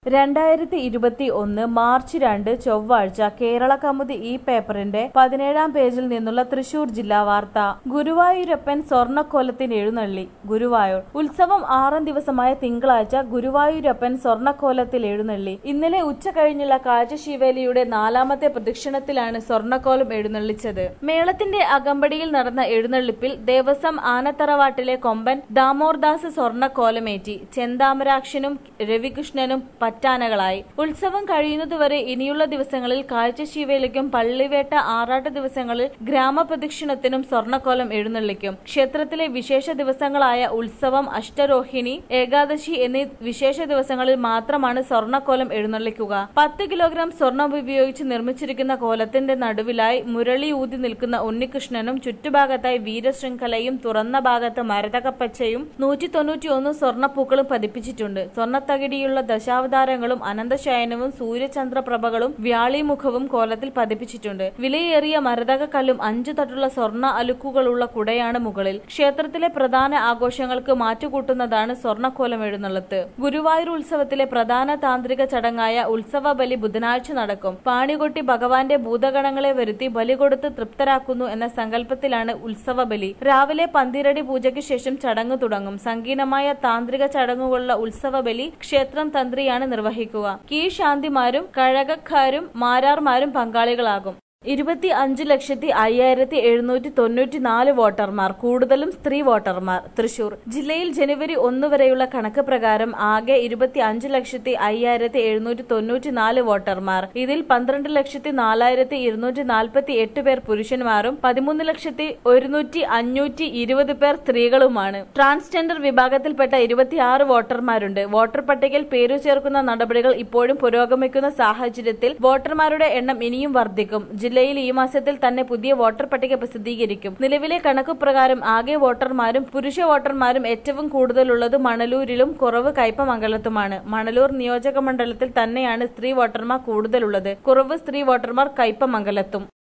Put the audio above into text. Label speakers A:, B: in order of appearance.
A: രണ്ടായിരത്തി ഇരുപത്തി ഒന്ന് മാർച്ച് രണ്ട് ചൊവ്വാഴ്ച കേരള കൗമുദി ഈ പേപ്പറിന്റെ പതിനേഴാം പേജിൽ നിന്നുള്ള തൃശൂർ ജില്ലാ വാർത്ത ഗുരുവായൂരപ്പൻ സ്വർണ്ണക്കോലത്തിന് എഴുന്നള്ളി ഗുരുവായൂർ ഉത്സവം ആറാം ദിവസമായ തിങ്കളാഴ്ച ഗുരുവായൂരപ്പൻ സ്വർണ്ണക്കോലത്തിൽ എഴുന്നള്ളി ഇന്നലെ ഉച്ച കഴിഞ്ഞുള്ള കാഴ്ചശീവേലിയുടെ നാലാമത്തെ പ്രദക്ഷിണത്തിലാണ് സ്വർണ്ണക്കോലം എഴുന്നള്ളിച്ചത് മേളത്തിന്റെ അകമ്പടിയിൽ നടന്ന എഴുന്നള്ളിപ്പിൽ ദേവസ്വം ആനത്തറവാട്ടിലെ കൊമ്പൻ ദാമോർദാസ് സ്വർണ്ണക്കോലമേറ്റി ചെന്താമരാക്ഷനും രവികൃഷ്ണനും പറ്റാനകളായി ഉത്സവം കഴിയുന്നതുവരെ ഇനിയുള്ള ദിവസങ്ങളിൽ കാഴ്ചശീവേലിക്കും പള്ളിവേട്ട ആറാട്ട് ദിവസങ്ങളിൽ ഗ്രാമപ്രദക്ഷിണത്തിനും സ്വർണ്ണക്കോലം എഴുന്നള്ളിക്കും ക്ഷേത്രത്തിലെ വിശേഷ ദിവസങ്ങളായ ഉത്സവം അഷ്ടരോഹിണി ഏകാദശി എന്നീ വിശേഷ ദിവസങ്ങളിൽ മാത്രമാണ് സ്വർണ്ണക്കോലം എഴുന്നള്ളിക്കുക പത്ത് കിലോഗ്രാം സ്വർണം ഉപയോഗിച്ച് നിർമ്മിച്ചിരിക്കുന്ന കോലത്തിന്റെ നടുവിലായി മുരളി ഊതി നിൽക്കുന്ന ഉണ്ണികൃഷ്ണനും ചുറ്റുഭാഗത്തായി വീരശൃംഖലയും തുറന്ന ഭാഗത്ത് മരതകപ്പച്ചയും നൂറ്റി തൊണ്ണൂറ്റിയൊന്ന് സ്വർണ്ണപ്പൂക്കളും പതിപ്പിച്ചിട്ടുണ്ട് സ്വർണ്ണത്തകിടിയുള്ള ദശാവതാരങ്ങളും അനന്തശയനവും സൂര്യചന്ദ്രപ്രഭകളും വ്യാളിമുഖവും കോലത്തിൽ പതിപ്പിച്ചിട്ടുണ്ട് വിലയേറിയ മരതക കല്ലും അഞ്ചു തട്ടുള്ള സ്വർണ്ണ അലുക്കുകളുള്ള കുടയാണ് മുകളിൽ ക്ഷേത്രത്തിലെ പ്രധാന ആഘോഷങ്ങൾക്ക് മാറ്റുകൂട്ടുന്നതാണ് സ്വർണ്ണക്കോലം എഴുന്നള്ളത്ത് ഗുരുവായൂർ ഉത്സവത്തിലെ പ്രധാന താന്ത്രിക ചടങ്ങായ ഉത്സവ ബലി ബുധനാഴ്ച നടക്കും പാണികൊട്ടി ഭഗവാന്റെ ഭൂതഗണങ്ങളെ വരുത്തി ബലി കൊടുത്ത് തൃപ്തരാക്കുന്നു എന്ന സങ്കല്പത്തിലാണ് ഉത്സവ ബലി രാവിലെ പന്തിരടി പൂജയ്ക്ക് ശേഷം ചടങ്ങ് തുടങ്ങും സങ്കീർണമായ താന്ത്രിക ചടങ്ങുകളുള്ള ഉത്സവ ബലി ക്ഷേത്രം തന്ത്രിയാണ് നിർവഹിക്കുക കീഴ്ശാന്തിമാരും കഴകക്കാരും മാരാർമാരും പങ്കാളികളാകും ഇരുപത്തി അഞ്ച് ലക്ഷത്തി അയ്യായിരത്തി എഴുന്നൂറ്റി തൊണ്ണൂറ്റി നാല് വോട്ടർമാർ കൂടുതലും സ്ത്രീ വോട്ടർമാർ തൃശൂർ ജില്ലയിൽ ജനുവരി ഒന്ന് വരെയുള്ള കണക്ക് പ്രകാരം ആകെ ഇരുപത്തി അഞ്ച് ലക്ഷത്തി അയ്യായിരത്തി എഴുന്നൂറ്റി തൊണ്ണൂറ്റി നാല് വോട്ടർമാർ ഇതിൽ പന്ത്രണ്ട് ലക്ഷത്തി നാലായിരത്തി ഇരുന്നൂറ്റി നാൽപ്പത്തി എട്ട് പേർ പുരുഷന്മാരും പതിമൂന്ന് ലക്ഷത്തി ഒരുന്നൂറ്റി അഞ്ഞൂറ്റി ഇരുപത് പേർ സ്ത്രീകളുമാണ് ട്രാൻസ്ജെൻഡർ വിഭാഗത്തിൽപ്പെട്ട ഇരുപത്തിയാറ് വോട്ടർമാരുണ്ട് വോട്ടർ പട്ടികയിൽ പേരു ചേർക്കുന്ന നടപടികൾ ഇപ്പോഴും പുരോഗമിക്കുന്ന സാഹചര്യത്തിൽ വോട്ടർമാരുടെ എണ്ണം ഇനിയും വർദ്ധിക്കും ജില്ലയിൽ ഈ മാസത്തിൽ തന്നെ പുതിയ വോട്ടർ പട്ടിക പ്രസിദ്ധീകരിക്കും നിലവിലെ കണക്കുപ്രകാരം ആകെ വോട്ടർമാരും പുരുഷ വോട്ടർമാരും ഏറ്റവും കൂടുതലുള്ളത് മണലൂരിലും കുറവ് കയ്പമംഗലത്തുമാണ് മണലൂർ നിയോജക മണ്ഡലത്തിൽ തന്നെയാണ് സ്ത്രീ വോട്ടർമാർ കൂടുതലുള്ളത് കുറവ് സ്ത്രീ വോട്ടർമാർ കയ്പമംഗലത്തും